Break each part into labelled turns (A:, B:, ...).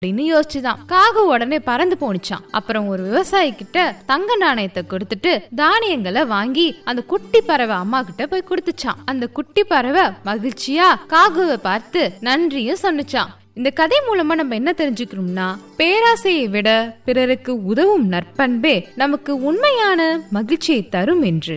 A: அப்படின்னு யோசிச்சுதான் காகு உடனே பறந்து போனுச்சான் அப்புறம் ஒரு விவசாயி கிட்ட தங்க நாணயத்தை கொடுத்துட்டு தானியங்களை வாங்கி அந்த குட்டி பறவை அம்மா கிட்ட போய் கொடுத்துச்சான் அந்த குட்டி பறவை மகிழ்ச்சியா காகுவை பார்த்து நன்றியும் சொன்னுச்சான் இந்த கதை மூலமா நம்ம என்ன தெரிஞ்சுக்கிறோம்னா பேராசையை விட பிறருக்கு உதவும் நற்பண்பே நமக்கு உண்மையான மகிழ்ச்சியை தரும் என்று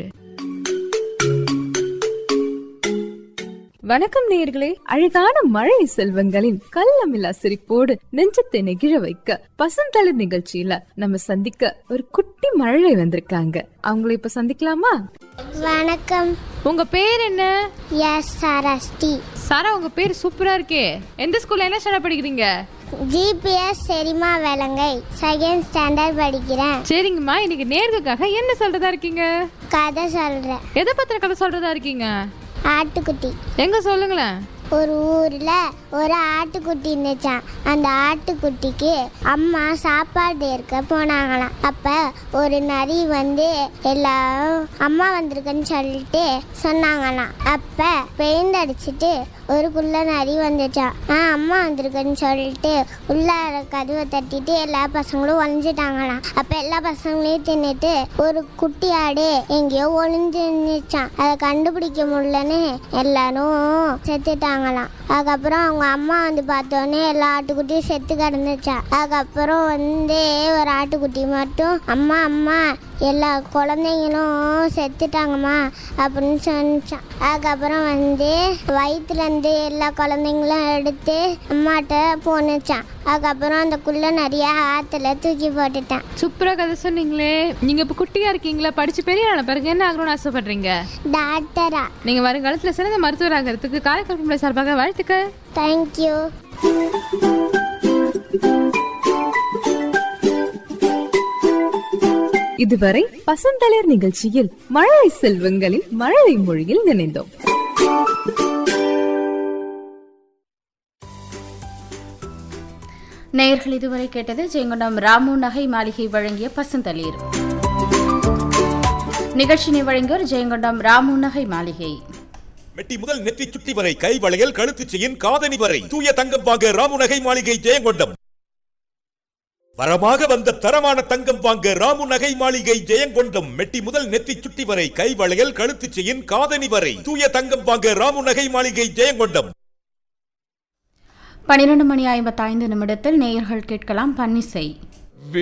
A: வணக்கம் நேயர்களே அழகான மழை செல்வங்களின் கள்ளமில்லா சிரிப்போடு நெஞ்சத்தை நெகிழ வைக்க பசுந்தளிர் நிகழ்ச்சியில நம்ம சந்திக்க ஒரு குட்டி மழை வந்திருக்காங்க அவங்கள இப்ப சந்திக்கலாமா
B: வணக்கம்
A: உங்க பேர் என்ன
B: எஸ் சரஸ்டி
A: சாரா உங்க பேர் சூப்பரா இருக்கே எந்த ஸ்கூல்ல என்ன ஸ்டாண்டர்ட் படிக்கிறீங்க
B: ஜிபிஎஸ் செரிமா வேலங்கை செகண்ட் ஸ்டாண்டர்ட் படிக்கிறேன்
A: சரிங்கம்மா இன்னைக்கு நேர்களுக்காக என்ன சொல்றதா இருக்கீங்க
B: கதை சொல்கிறேன்
A: எதை பத்தின கதை சொல்றதா இருக்கீங்க
B: ஆட்டுக்குட்டி
A: எங்க சொல்லுங்களேன்
B: ஒரு ஊரில் ஒரு ஆட்டுக்குட்டி இருந்துச்சான் அந்த ஆட்டுக்குட்டிக்கு அம்மா சாப்பாடு இருக்க போனாங்களாம் அப்போ ஒரு நரி வந்து எல்லாரும் அம்மா வந்திருக்குன்னு சொல்லிட்டு சொன்னாங்களாம் அப்போ பெயிண்ட் அடிச்சிட்டு ஒரு குள்ள நரி வந்துச்சான் ஆ அம்மா வந்திருக்குன்னு சொல்லிட்டு உள்ளார கதவை தட்டிட்டு எல்லா பசங்களும் ஒளிஞ்சிட்டாங்களாம் அப்போ எல்லா பசங்களையும் தின்னுட்டு ஒரு குட்டி ஆடு எங்கேயோ ஒளிஞ்சு இருந்துச்சான் அதை கண்டுபிடிக்க முடியலன்னு எல்லாரும் செத்துட்டாங்களாம் அதுக்கப்புறம் அவங்க அம்மா வந்து பார்த்தோன்னே எல்லா ஆட்டுக்குட்டியும் செத்து கிடந்துச்சான் அதுக்கப்புறம் வந்து ஒரு ஆட்டுக்குட்டி மட்டும் அம்மா அம்மா எல்லா குழந்தைங்களும் செத்துட்டாங்கம்மா அப்படின்னு சொன்னிச்சான் அதுக்கப்புறம் வந்து வயிற்றுலேருந்து எல்லா குழந்தைங்களும் எடுத்து அம்மாட்ட போனுச்சான் அதுக்கப்புறம் அந்த குள்ள நிறைய ஆற்றுல தூக்கி போட்டுட்டான்
A: சூப்பரா கதை சொன்னீங்களே நீங்க இப்ப குட்டியா இருக்கீங்களா படிச்சு பெரிய ஆன பிறகு என்ன ஆகணும்னு ஆசைப்படுறீங்க
B: டாக்டரா
A: நீங்க வருங்காலத்துல சிறந்த மருத்துவர் ஆகிறதுக்கு காரைக்கால் சார்பாக வாழ்த்துக்கள்
B: தேங்க்யூ
C: இதுவரை பசந்தளிர் நிகழ்ச்சியில் மழலை செல்வங்களின் மழலை மொழியில் நினைந்தோம்
D: நேயர்கள் இதுவரை கேட்டது ஜெயங்கொண்டம் ராமு நகை மாளிகை வழங்கிய பசுந்தளிர் நிகழ்ச்சினை வழங்கியோர் ஜெயங்கொண்டம் ராமு நகை மாளிகை
E: மெட்டி முதல் நெற்றி சுட்டி வரை கை வளையல் கழுத்து செயின் காதணி வரை தூய தங்கம் வாங்க ராமுநகை மாளிகை ஜெயங்கொண்டம் வரமாக வந்த தரமான தங்கம் வாங்க ராமு நகை மாளிகை ஜெயங்கொண்டம் மெட்டி முதல் நெற்றி சுட்டி வரை கை வளையல் கழுத்து செயின் காதணி வரை தூய தங்கம் வாங்க ராமு நகை மாளிகை ஜெயங்கொண்டம்
D: பனிரெண்டு மணி ஐம்பத்தைந்து நிமிடத்தில் நேயர்கள் கேட்கலாம் பன்னிசை